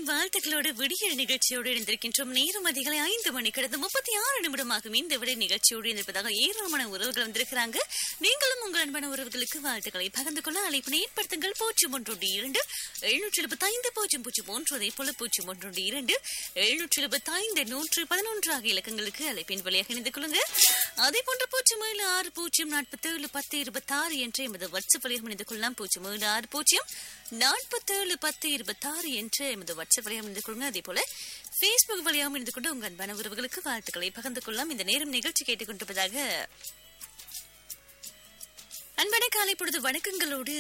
வாழ்த்துக்களோடு விடியல் நிகழ்ச்சியோடு இணைந்திருக்கின்றோம் நேரம் அதிகாலை ஐந்து மணி கடந்து முப்பத்தி ஆறு நிமிடமாகும் இந்த விடை நிகழ்ச்சியோடு இருப்பதாக ஏராளமான உறவுகள் வந்திருக்கிறாங்க நீங்களும் உங்கள் அன்பான உறவுகளுக்கு வாழ்த்துக்களை பகிர்ந்து கொள்ள அழைப்பினை ஏற்படுத்துங்கள் பூஜ்ஜியம் ஒன்றொன்று இரண்டு எழுநூற்றி எழுபத்தி ஐந்து பூஜ்ஜியம் பூஜ்ஜியம் ஒன்று அதே போல பூஜ்ஜியம் ஒன்றொன்று இரண்டு எழுநூற்றி எழுபத்தி ஐந்து நூற்று பதினொன்று ஆகிய இலக்கங்களுக்கு அழைப்பின் வழியாக இணைந்து கொள்ளுங்க அதே போன்ற பூஜ்ஜியம் ஏழு ஆறு பூஜ்ஜியம் நாற்பத்தேழு பத்து இருபத்தாறு என்ற எமது வாட்ஸ்அப் வழியாக இணைந்து கொள்ளலாம் பூஜ்ஜியம் ஏழு ஆறு பூஜ்ஜியம் நாற்பத்தேழு பத்து இருபத்தாறு என்ற எமது வாட்ஸ்அப் வழியாக இணைந்து கொள்ளுங்க அதே போல பேஸ்புக் வழியாக இணைந்து கொண்டு உங்கள் அன்பான உறவுகளுக்கு வாழ்த்துக்களை பகிர்ந்து கொள்ளலாம் இந்த நேரம் நிகழ்ச்சி கேட்டுக்கொண்டிருப்பதாக அன்பான காலை பொழுது வணக்கங்களோடு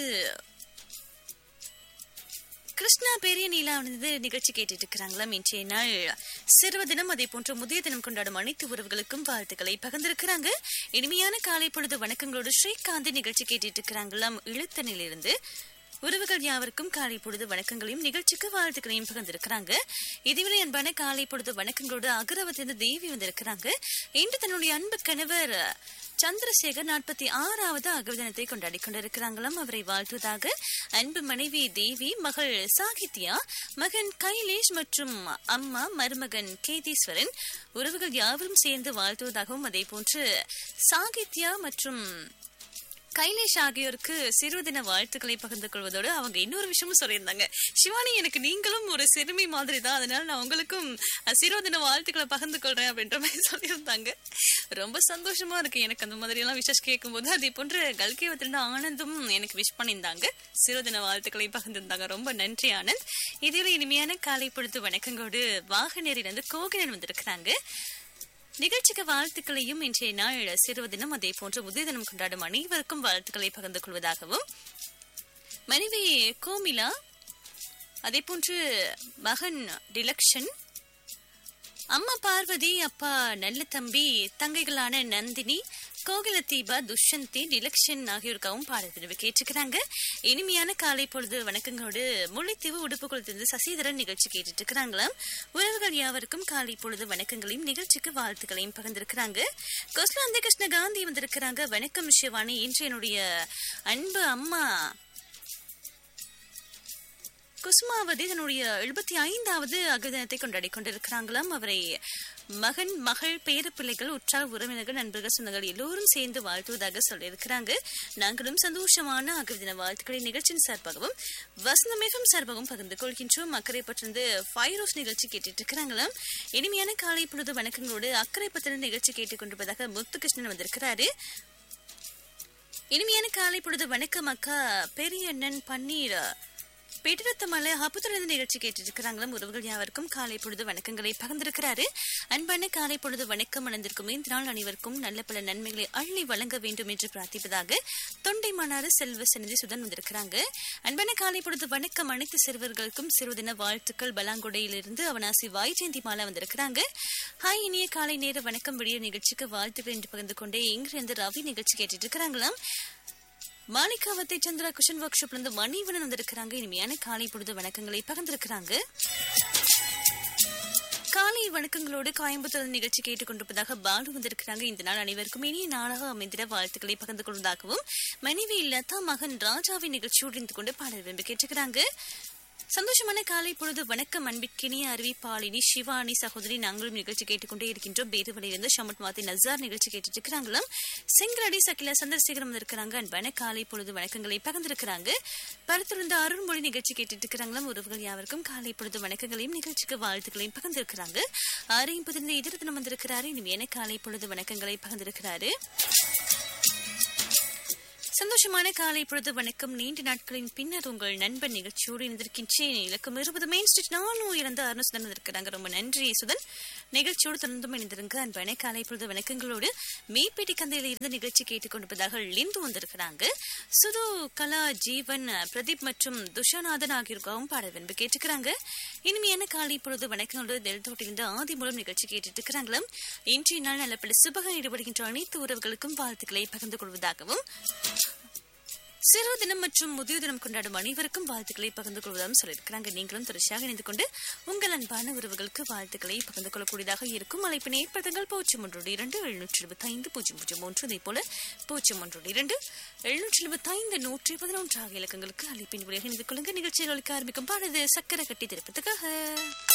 கிருஷ்ணா பெரிய நீலா வந்து நிகழ்ச்சி கேட்டுட்டு இருக்கிறாங்களாம் இன்றைய நாள் சிறுவ தினம் அதே போன்ற முதிய தினம் கொண்டாடும் அனைத்து உறவுகளுக்கும் வாழ்த்துக்களை பகிர்ந்திருக்கிறாங்க இனிமையான காலை பொழுது வணக்கங்களோடு ஸ்ரீகாந்த் நிகழ்ச்சி கேட்டுட்டு இருக்கிறாங்களாம் இழுத்தனிலிருந்து உறவுகள் யாவருக்கும் காலை பொழுது வணக்கங்களையும் நிகழ்ச்சிக்கு வாழ்த்துக்களையும் பகிர்ந்திருக்கிறாங்க இதுவரை அன்பான காலை பொழுது வணக்கங்களோடு அகரவத்திலிருந்து தேவி வந்திருக்கிறாங்க இன்று தன்னுடைய அன்பு கணவர் சந்திரசேகர் நாற்பத்தி ஆறாவது அகர தினத்தை கொண்டாடி கொண்டிருக்கிறாங்களாம் அவரை வாழ்த்துவதாக அன்பு மனைவி தேவி மகள் சாகித்யா மகன் கைலேஷ் மற்றும் அம்மா மருமகன் கேதீஸ்வரன் உறவுகள் யாவரும் சேர்ந்து வாழ்த்துவதாகவும் அதே போன்று சாகித்யா மற்றும் கைலேஷ் ஆகியோருக்கு சிறுதின வாழ்த்துக்களை பகிர்ந்து கொள்வதோடு அவங்க இன்னொரு விஷயமும் சொல்லியிருந்தாங்க சிவானி எனக்கு நீங்களும் ஒரு சிறுமி மாதிரி தான் அதனால நான் உங்களுக்கும் சிறுதின வாழ்த்துக்களை பகிர்ந்து கொள்றேன் அப்படின்ற மாதிரி சொல்லியிருந்தாங்க ரொம்ப சந்தோஷமா இருக்கு எனக்கு அந்த மாதிரி எல்லாம் விஷஸ் கேட்கும்போது அதே போன்று கல்கேவத்திலிருந்து ஆனந்தும் எனக்கு விஷ் பண்ணியிருந்தாங்க சிறுதின வாழ்த்துக்களை பகிர்ந்திருந்தாங்க ரொம்ப நன்றி ஆனந்த் இதில் இனிமையான காலை பொழுது வணக்கங்களோடு வாகனேரிலிருந்து கோகிலன் வந்திருக்கிறாங்க நிகழ்ச்சிக்கு வாழ்த்துக்களையும் இன்றைய நாள் சிறுவ தினம் அதே போன்று உதய தினம் கொண்டாடும் அனைவருக்கும் வாழ்த்துக்களை பகிர்ந்து கொள்வதாகவும் மனைவி கோமிலா அதே போன்று மகன் டிலக்ஷன் அம்மா பார்வதி அப்பா நல்ல தம்பி தங்கைகளான நந்தினி கோகில தீபா துஷ்யந்தி டிலக்ஷன் ஆகியோருக்காகவும் பாடல் பிரிவு கேட்டுக்கிறாங்க இனிமையான காலை பொழுது வணக்கங்களோடு முல்லைத்தீவு உடுப்புக்குளத்திலிருந்து சசிதரன் நிகழ்ச்சி கேட்டுட்டு இருக்கிறாங்களாம் உறவுகள் யாவருக்கும் காலை பொழுது வணக்கங்களையும் நிகழ்ச்சிக்கு வாழ்த்துக்களையும் பகிர்ந்திருக்கிறாங்க கொஸ்லாந்தி கிருஷ்ண காந்தி வந்திருக்கிறாங்க வணக்கம் சிவானி இன்று என்னுடைய அன்பு அம்மா குசுமாவதி தன்னுடைய எழுபத்தி ஐந்தாவது அகதினத்தை கொண்டாடி கொண்டிருக்கிறாங்களாம் அவரை மகன் மகள் பேர பிள்ளைகள் உற்றார் உறவினர்கள் நண்பர்கள் சொந்தங்கள் எல்லோரும் சேர்ந்து வாழ்த்துவதாக சொல்லியிருக்கிறாங்க நாங்களும் சந்தோஷமான அகதின வாழ்த்துக்களை நிகழ்ச்சியின் சார்பாகவும் வசந்தமேகம் சார்பாகவும் பகிர்ந்து கொள்கின்றோம் அக்கறை பற்றிருந்து ஃபைரோஸ் நிகழ்ச்சி கேட்டுட்டு இருக்கிறாங்களாம் இனிமையான காலை பொழுது வணக்கங்களோடு அக்கறை பற்றின நிகழ்ச்சி கேட்டுக்கொண்டிருப்பதாக முத்துகிருஷ்ணன் வந்திருக்கிறாரு இனிமையான காலை பொழுது வணக்கம் அக்கா பெரிய அண்ணன் பன்னீர் பெட்டிரத்தமலை அப்புத்திலிருந்து நிகழ்ச்சி கேட்டு இருக்கிறாங்களும் உறவுகள் யாவருக்கும் காலை பொழுது வணக்கங்களை பகிர்ந்திருக்கிறாரு அன்பான காலை பொழுது வணக்கம் அணிந்திருக்கும் இந்த நாள் அனைவருக்கும் நல்ல பல நன்மைகளை அள்ளி வழங்க வேண்டும் என்று பிரார்த்திப்பதாக தொண்டை மாநாடு செல்வ சநிதி சுதன் வந்திருக்கிறாங்க அன்பான காலை பொழுது வணக்கம் அனைத்து சிறுவர்களுக்கும் சிறுதின வாழ்த்துக்கள் பலாங்குடையிலிருந்து அவனாசி வாய்ஜெயந்தி மாலா வந்திருக்கிறாங்க ஹாய் இனிய காலை நேர வணக்கம் விடிய நிகழ்ச்சிக்கு வாழ்த்துக்கள் என்று பகிர்ந்து கொண்டே இங்கிருந்து ரவி நிகழ்ச்சி கேட்டுட்டு இருக்கிறாங்களாம் மாணிக்காவத்தை சந்திரா குஷன் ஒர்க் ஷாப்ல இருந்து மணிவனன் வந்திருக்கிறாங்க இனிமையான காலை பொழுது வணக்கங்களை பகிர்ந்திருக்கிறாங்க காலை வணக்கங்களோடு கோயம்புத்தூர் நிகழ்ச்சி கேட்டுக்கொண்டிருப்பதாக பாலு வந்திருக்கிறாங்க இந்த நாள் அனைவருக்கும் இனிய நாளாக அமைந்திட வாழ்த்துக்களை பகிர்ந்து கொள்வதாகவும் மனைவி லதா மகன் ராஜாவின் நிகழ்ச்சியோடு இருந்து கொண்டு பாடல் விரும்பி கேட்டுக்கிறாங்க சந்தோஷமான காலை பொழுது வணக்கம் அன்பிற்கினிய அறிவிப்பாளினி சிவானி சகோதரி நாங்களும் நிகழ்ச்சி கேட்டுக்கொண்டே இருக்கின்றோம் பேருவலையிலிருந்து ஷமட் மாத்தி நசார் நிகழ்ச்சி கேட்டுட்டு இருக்கிறாங்களாம் செங்கரடி சக்கில சந்திரசேகரம் இருக்கிறாங்க அன்பான காலை பொழுது வணக்கங்களை பகிர்ந்திருக்கிறாங்க பருத்திருந்த அருண்மொழி நிகழ்ச்சி கேட்டுட்டு இருக்கிறாங்களாம் உறவுகள் யாவருக்கும் காலை பொழுது வணக்கங்களையும் நிகழ்ச்சிக்கு வாழ்த்துக்களையும் பகிர்ந்திருக்கிறாங்க ஆறு இப்பதிலிருந்து எதிர் தினம் வந்திருக்கிறாரு இனிமையான காலை பொழுது வணக்கங்களை பகிர்ந்திருக்கிறாரு சந்தோஷமான காலை பொழுது வணக்கம் நீண்ட நாட்களின் பின்னர் உங்கள் நண்பன் நிகழ்ச்சியோடு இணைந்திருக்கின்றேன் இலக்கம் இருபது மெயின் ஸ்ட்ரீட் நானும் இறந்த அருணசுதன் இருக்கிறாங்க ரொம்ப நன்றி சுதன் நிகழ்ச்சியோடு தொடர்ந்தும் இணைந்திருங்க அன்பான காலை பொழுது வணக்கங்களோடு மீப்பேட்டி கந்தையில் இருந்து நிகழ்ச்சி கேட்டுக்கொண்டிருப்பதாக லிந்து வந்திருக்கிறாங்க சுது கலா ஜீவன் பிரதீப் மற்றும் துஷாநாதன் ஆகியோருக்காகவும் பாடல் விரும்பி கேட்டுக்கிறாங்க இனிமையான காலை பொழுது வணக்கங்களோடு தெல்தோட்டிலிருந்து ஆதி மூலம் நிகழ்ச்சி கேட்டுட்டு இருக்கிறாங்களாம் இன்றைய நாள் நல்ல பல சுபகம் ஈடுபடுகின்ற அனைத்து உறவுகளுக்கும் வாழ்த்துக்களை பகிர்ந்து கொள்வதாகவும் சிறு தினம் மற்றும் முதியோர் தினம் கொண்டாடும் அனைவருக்கும் வாழ்த்துக்களை பகிர்ந்து கொள்வதாகவும் சொல்லியிருக்கிறாங்க நீங்களும் தொடர்ச்சியாக இணைந்து கொண்டு உங்கள் அன்பான உறவுகளுக்கு வாழ்த்துக்களை பகிர்ந்து கொள்ளக்கூடியதாக இருக்கும் அழைப்பினை ஏற்படுத்துங்கள் பூஜ்ஜியம் ஒன்றோடு இரண்டு எழுநூற்றி இருபத்தி ஐந்து பூஜ்ஜியம் பூஜ்ஜியம் ஒன்று அதே போல பூஜ்ஜியம் ஒன்றோடு இரண்டு எழுநூற்றி இருபத்தி ஐந்து நூற்றி பதினொன்று ஆகிய இலக்கங்களுக்கு அழைப்பின் வழியாக இணைந்து கொள்ளுங்க நிகழ்ச்சியில் ஒழிக்க ஆரம்பிக்கும் பாடது சக்கரை கட்டி திருப்பத்துக்காக